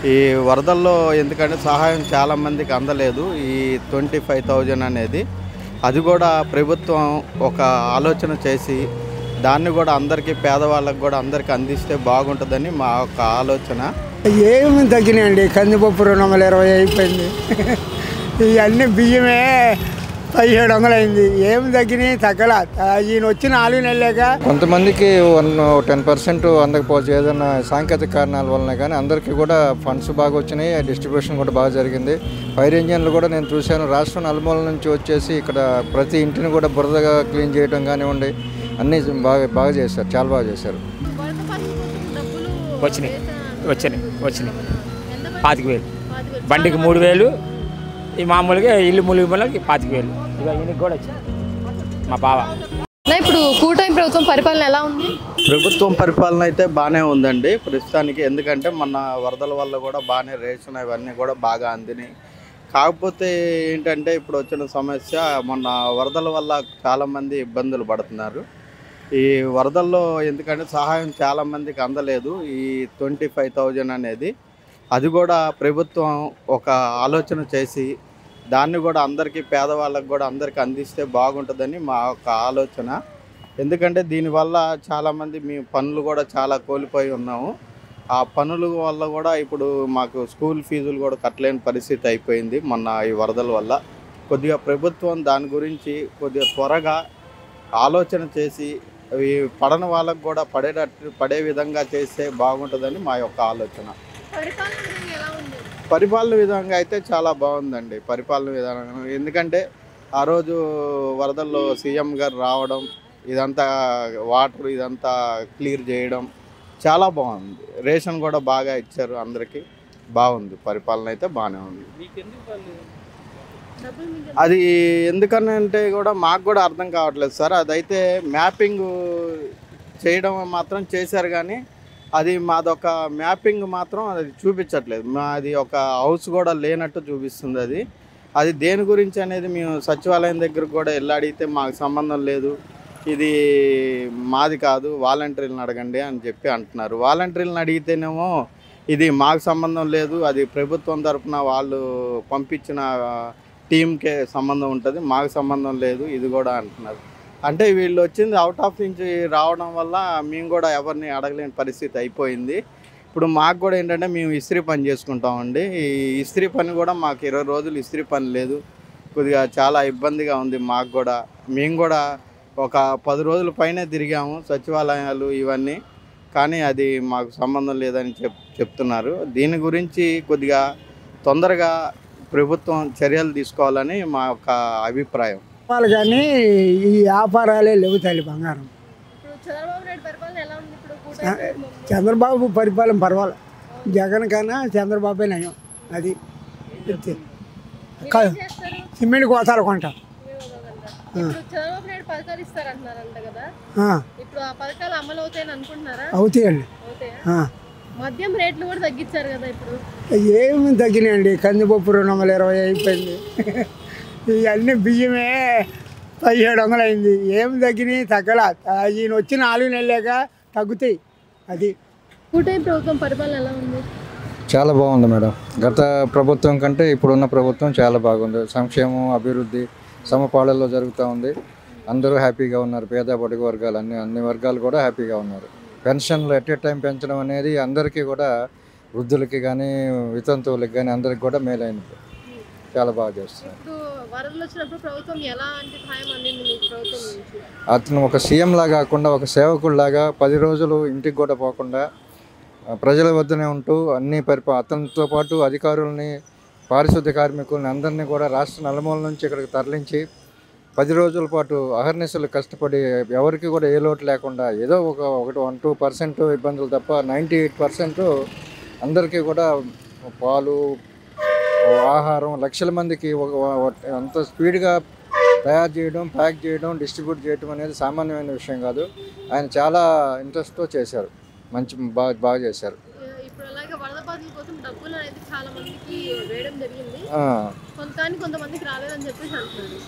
ఈ వరదల్లో ఎందుకంటే సహాయం చాలా మందికి అందలేదు ఈ ట్వంటీ ఫైవ్ థౌజండ్ అనేది అది కూడా ప్రభుత్వం ఒక ఆలోచన చేసి దాన్ని కూడా అందరికీ పేదవాళ్ళకి కూడా అందరికీ అందిస్తే బాగుంటుందని మా యొక్క ఆలోచన ఏమి తగ్గినాయండి కందిపప్పు రెండు వందల ఇరవై అయిపోయింది ఇవన్నీ బియ్యమే పదిహేడు వందలు అయింది ఏమి తగ్గినాయి తగ్గల ఈయన వచ్చి నాలుగు నెలలేక కొంతమందికి వన్ టెన్ పర్సెంట్ అందకపోవచ్చు ఏదైనా సాంకేతిక కారణాల వలన కానీ అందరికీ కూడా ఫండ్స్ బాగా వచ్చినాయి డిస్ట్రిబ్యూషన్ కూడా బాగా జరిగింది ఫైర్ ఇంజన్లు కూడా నేను చూశాను రాష్ట్రం నలుమూల నుంచి వచ్చేసి ఇక్కడ ప్రతి ఇంటిని కూడా బురదగా క్లీన్ చేయడం కానివ్వండి అన్నీ బాగా బాగా చేశారు చాలా బాగా చేశారు వరద పనుల కోసం డబ్బులు వచ్చినాయి వేసారా? వచ్చినాయి వచ్చినాయి ఎంత పని? పాతిక వేలు పాతిక వేలు. బండికి మూడు వేలు ఈ మామూలుగా ఇల్లు ములిగి మూలకి పాతిక వేలు ఇక ఈయనకి కూడా వచ్చింది మా బావ నా ఇప్పుడు కూటమి ప్రభుత్వం పరిపాలన ఎలా ఉంది ప్రభుత్వం పరిపాలన అయితే బాగానే ఉందండి ప్రస్తుతానికి ఎందుకంటే మొన్న వరదల వల్ల కూడా బాగానే రేషన్ అవన్నీ కూడా బాగా అందినాయి కాకపోతే ఏంటంటే ఇప్పుడు వచ్చిన సమస్య మొన్న వరదల వల్ల చాలామంది ఇబ్బందులు పడుతున్నారు ఈ వరదల్లో ఎందుకంటే సహాయం చాలా మందికి అందలేదు ఈ ట్వంటీ ఫైవ్ థౌజండ్ అనేది అది కూడా ప్రభుత్వం ఒక ఆలోచన చేసి దాన్ని కూడా అందరికీ పేదవాళ్ళకి కూడా అందరికీ అందిస్తే బాగుంటుందని మా యొక్క ఆలోచన ఎందుకంటే దీనివల్ల చాలామంది మీ పనులు కూడా చాలా కోల్పోయి ఉన్నాము ఆ పనుల వల్ల కూడా ఇప్పుడు మాకు స్కూల్ ఫీజులు కూడా కట్టలేని పరిస్థితి అయిపోయింది మొన్న ఈ వరదల వల్ల కొద్దిగా ప్రభుత్వం దాని గురించి కొద్దిగా త్వరగా ఆలోచన చేసి ఈ పడని వాళ్ళకు కూడా పడేటట్టు పడే విధంగా చేస్తే బాగుంటుందని మా యొక్క ఆలోచన పరిపాలన విధంగా ఎలా ఉంది పరిపాలన విధంగా అయితే చాలా బాగుందండి పరిపాలన విధానం ఎందుకంటే ఆ రోజు వరదల్లో సీఎం గారు రావడం ఇదంతా వాటర్ ఇదంతా క్లియర్ చేయడం చాలా బాగుంది రేషన్ కూడా బాగా ఇచ్చారు అందరికీ బాగుంది పరిపాలన అయితే బాగానే ఉంది డబ్బులు మీకు అది ఎందుకని అంటే కూడా మాకు కూడా అర్థం కావట్లేదు సార్ అదైతే మ్యాపింగ్ చేయడం మాత్రం చేశారు కానీ అది మాదొక మ్యాపింగ్ మాత్రం అది చూపించట్లేదు మాది ఒక హౌస్ కూడా లేనట్టు చూపిస్తుంది అది అది దేని గురించి అనేది మేము సచివాలయం దగ్గర కూడా వెళ్ళి అడిగితే మాకు సంబంధం లేదు ఇది మాది కాదు వాలంటీర్లను అడగండి అని చెప్పి అంటున్నారు వాలంటీర్లను అడిగితేనేమో ఇది మాకు సంబంధం లేదు అది ప్రభుత్వం తరపున వాళ్ళు పంపించిన టీంకే సంబంధం ఉంటుంది మాకు సంబంధం లేదు ఇది కూడా అంటున్నారు అంటే వీళ్ళు వచ్చింది అవుట్ ఆఫ్ నుంచి రావడం వల్ల మేము కూడా ఎవరిని అడగలేని పరిస్థితి అయిపోయింది ఇప్పుడు మాకు కూడా ఏంటంటే మేము ఇస్త్రీ పని చేసుకుంటామండి ఈ ఇస్త్రీ పని కూడా మాకు ఇరవై రోజులు ఇస్త్రీ పని లేదు కొద్దిగా చాలా ఇబ్బందిగా ఉంది మాకు కూడా మేము కూడా ఒక పది రోజుల పైనే తిరిగాము సచివాలయాలు ఇవన్నీ కానీ అది మాకు సంబంధం లేదని చెప్ చెప్తున్నారు దీని గురించి కొద్దిగా తొందరగా ప్రభుత్వం చర్యలు తీసుకోవాలని మా యొక్క అభిప్రాయం వాళ్ళు కానీ ఈ వ్యాపారాలే లేవు తల్లి బంగారం ఇప్పుడు చంద్రబాబు నాయుడు పరిపాలన ఎలా ఉంది ఇప్పుడు కూటమి ప్రభుత్వం? చంద్రబాబు పరిపాలన పర్వాలేదు జగన్ కన్నా చంద్రబాబే నయం అది అంతే. మీరు కా- ఏం చేస్తారు సిమెంట్ కోతాలు కొంట మీరు వదలగలరా? ఇప్పుడు చంద్రబాబు నాయుడు పథకాలు ఇస్తారంటున్నారంట కదా ఆ, ఇప్పుడు ఆ పథకాలు అమలు అవుతాయని అనుకుంటున్నారా అవుతాయండి అవుతాయా ఆ. మద్యం రేట్లు కూడా తగ్గించారు కదా ఇప్పుడు ఏమి తగ్గినాయండి కందిపప్పు రెండు వందల ఇరవై అయిపోయింది ఇవన్నీ బియ్యమే పదిహేడు వందలు అయింది ఏమి తగ్గినాయి తగ్గల ఈయన వచ్చి నాలుగు నెలలేక తగ్గుతాయి అది కూటమి ప్రభుత్వం పరిపాలన ఎలా ఉంది చాలా బాగుంది మేడం గత ప్రభుత్వం కంటే ఇప్పుడున్న ప్రభుత్వం చాలా బాగుంది సంక్షేమం అభివృద్ధి సమపాళల్లో జరుగుతూ ఉంది అందరూ హ్యాపీగా ఉన్నారు పేద పొడుగు వర్గాలు అన్ని అన్ని వర్గాలు కూడా హ్యాపీగా ఉన్నారు పెన్షన్లు ఎట్ ఏ టైం పెంచడం అనేది అందరికీ కూడా వృద్ధులకి కానీ వితంతువులకి కానీ అందరికి కూడా మేలైనది చాలా బాగా చేస్తున్నారు ఇప్పుడు వరదలు వచ్చినప్పుడు ప్రభుత్వం ఎలాంటి సహాయం అందింది మీకు ప్రభుత్వం నుంచి అతను ఒక సీఎంలా కాకుండా ఒక సేవకుడిలాగా పది రోజులు ఇంటికి కూడా పోకుండా ఆ, ప్రజల వద్దనే ఉంటూ అన్ని పరిపా అతనితో పాటు అధికారుల్ని పారిశుద్ధ్య కార్మికుల్ని అందరినీ కూడా రాష్ట్ర నలుమూల నుంచి ఇక్కడికి తరలించి పది రోజుల పాటు అహర్నిశలు కష్టపడి ఎవరికి కూడా ఏ లోటు లేకుండా ఏదో ఒక ఒకటి వన్ టూ పర్సెంట్ ఇబ్బందులు తప్ప నైంటీ ఎయిట్ పర్సెంట్ అందరికీ కూడా పాలు ఆహారం లక్షల మందికి ఒక ఒక- అంత స్పీడ్గా తయారు చేయడం ప్యాక్ చేయడం డిస్ట్రిబ్యూట్ చేయడం అనేది సామాన్యమైన విషయం కాదు ఆయన చాలా ఇంట్రెస్ట్తో చేశారు మంచి బాగా బాగా చేశారు ఇప్పుడు అలాగే వరద బాధితుల కోసం డబ్బులు అనేది చాలా మందికి వేయడం జరిగింది ఆ, కొంత కానీ కొంతమందికి రాలేదని చెప్పేసి అంటున్నారు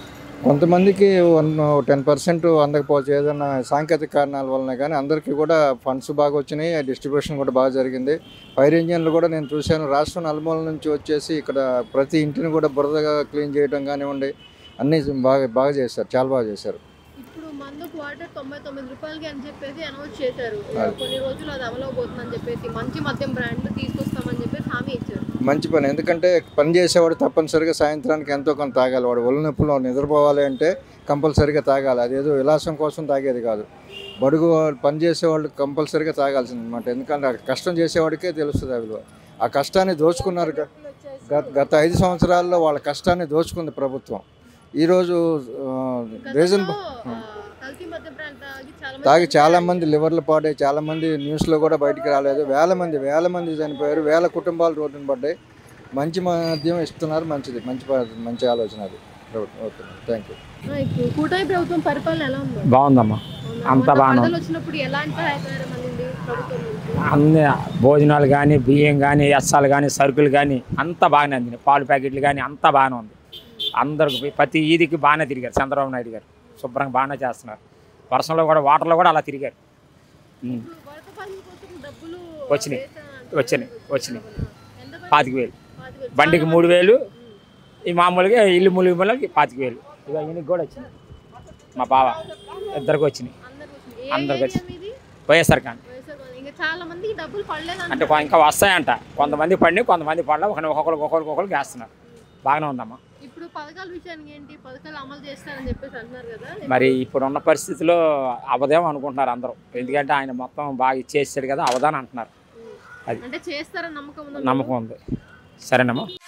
కొంతమందికి వన్ టెన్ పర్సెంట్ అందకపోవచ్చు ఏదైనా సాంకేతిక కారణాల వలన కానీ అందరికీ కూడా ఫండ్స్ బాగా వచ్చినాయి డిస్ట్రిబ్యూషన్ కూడా బాగా జరిగింది ఫైర్ ఇంజన్లు కూడా నేను చూశాను రాష్ట్రం నలుమూల నుంచి వచ్చేసి ఇక్కడ ప్రతి ఇంటిని కూడా బురదగా క్లీన్ చేయడం కానివ్వండి అన్నీ బాగా బాగా చేశారు చాలా బాగా చేశారు ఇప్పుడు మందు క్వార్టర్ తొంభై తొమ్మిది రూపాయలకి అని చెప్పేసి అనౌన్స్ చేశారు కొన్ని రోజులు అది అమలు అవుతుందని చెప్పేసి మంచి మద్యం బ్రాండ్లు తీసుకొస్తామని చెప్పేసి హామీ ఇచ్చారు మంచి పని ఎందుకంటే పని చేసేవాడు తప్పనిసరిగా సాయంత్రానికి ఎంతో కొంత తాగాలి వాడు ఒళ్ళు నొప్పులో నిద్రపోవాలి అంటే కంపల్సరిగా తాగాలి అదేదో విలాసం కోసం తాగేది కాదు బడుగు వాళ్ళు పని చేసేవాళ్ళు కంపల్సరిగా తాగాల్సింది అనమాట ఎందుకంటే ఆ కష్టం చేసేవాడికే తెలుస్తుంది ఆ విలువ ఆ కష్టాన్ని దోచుకున్నారు క- గత గత ఐదు సంవత్సరాల్లో వాళ్ళ కష్టాన్ని దోచుకుంది ప్రభుత్వం ఈరోజు రీజన్ గతంలో, ఆ, కల్తీ మద్యం బ్రాండ్ తాగి చాలా మంది తాగి చాలా మంది లివర్లు పాడే చాలా మంది న్యూస్లో కూడా బయటికి రాలేదు వేల మంది వేల మంది చనిపోయారు వేల కుటుంబాలు రోడ్డున పడ్డాయి మంచి మద్యం ఇస్తున్నారు మంచిది మంచి ప- మంచి ఆలోచన అది ఓకే థ్యాంక్ యూ ఆ, ఇప్పుడు కూటమి ప్రభుత్వం పరిపాలన ఎలా ఉంది బాగుందమ్మా అంత బాగానే ఉంది. వరదలు వచ్చినప్పుడు ఎలాంటి సహాయకారం అందింది ప్రభుత్వం నుంచి అన్ని భోజనాలు కానీ బియ్యం కానీ ఎస్సాలు కానీ సరుకులు కానీ అంతా బాగానే అందినాయి పాలు ప్యాకెట్లు కానీ అంతా బాగానే ఉంది అందరికి ప్రతి ఈదికి బాగానే తిరిగారు చంద్రబాబు నాయుడు గారు శుభ్రంగా బాగానే చేస్తున్నారు వర్షంలో కూడా వాటర్లో కూడా అలా తిరిగారు ఉమ్. ఇప్పుడు వరద బాధితుల కోసం డబ్బులు వచ్చినాయి. వేశారంటున్నారు. వచ్చినాయి వచ్చినాయి ఎంత పడింది? పాతిక వేలు పాతిక వేలు. బండికి మూడు వేలు ఈ మామూలుగా ఇల్లు ములిగి ములకి పాతిక వేలు ఇక ఈయనకి కూడా వచ్చింది మా బావ ఇద్దరికి వచ్చినాయి అందరికి వచ్చింది. ఏ అందరికి ఏరియా మీది? వైఎస్ఆర్ కానీ వైఎస్ఆర్ కాలనీ. ఇంకా చాలా మందికి డబ్బులు పడలేదు అంటే కొ- ఇంకా వస్తాయంట కొంతమంది పడినాయి కొంతమంది పడలే ఒక ఒక్కొక్కరికి ఒక్కొక్కరికి ఒక్కొక్కరికి వేస్తున్నారు బాగానే ఉందమ్మా ఇప్పుడు పథకాల విషయానికి ఏంటి పథకాలు అమలు చేస్తారని చెప్పేసి అంటున్నారు కదా మరి ఇప్పుడున్న పరిస్థితిలో అవదేమో అనుకుంటున్నారు అందరూ ఎందుకంటే ఆయన మొత్తం బాగా ఇచ్చేసాడు కదా అవదాని అంటున్నారు అంటే చేస్తారని నమ్మకం ఉందా నమ్మకం ఉంది సరేనమ్మా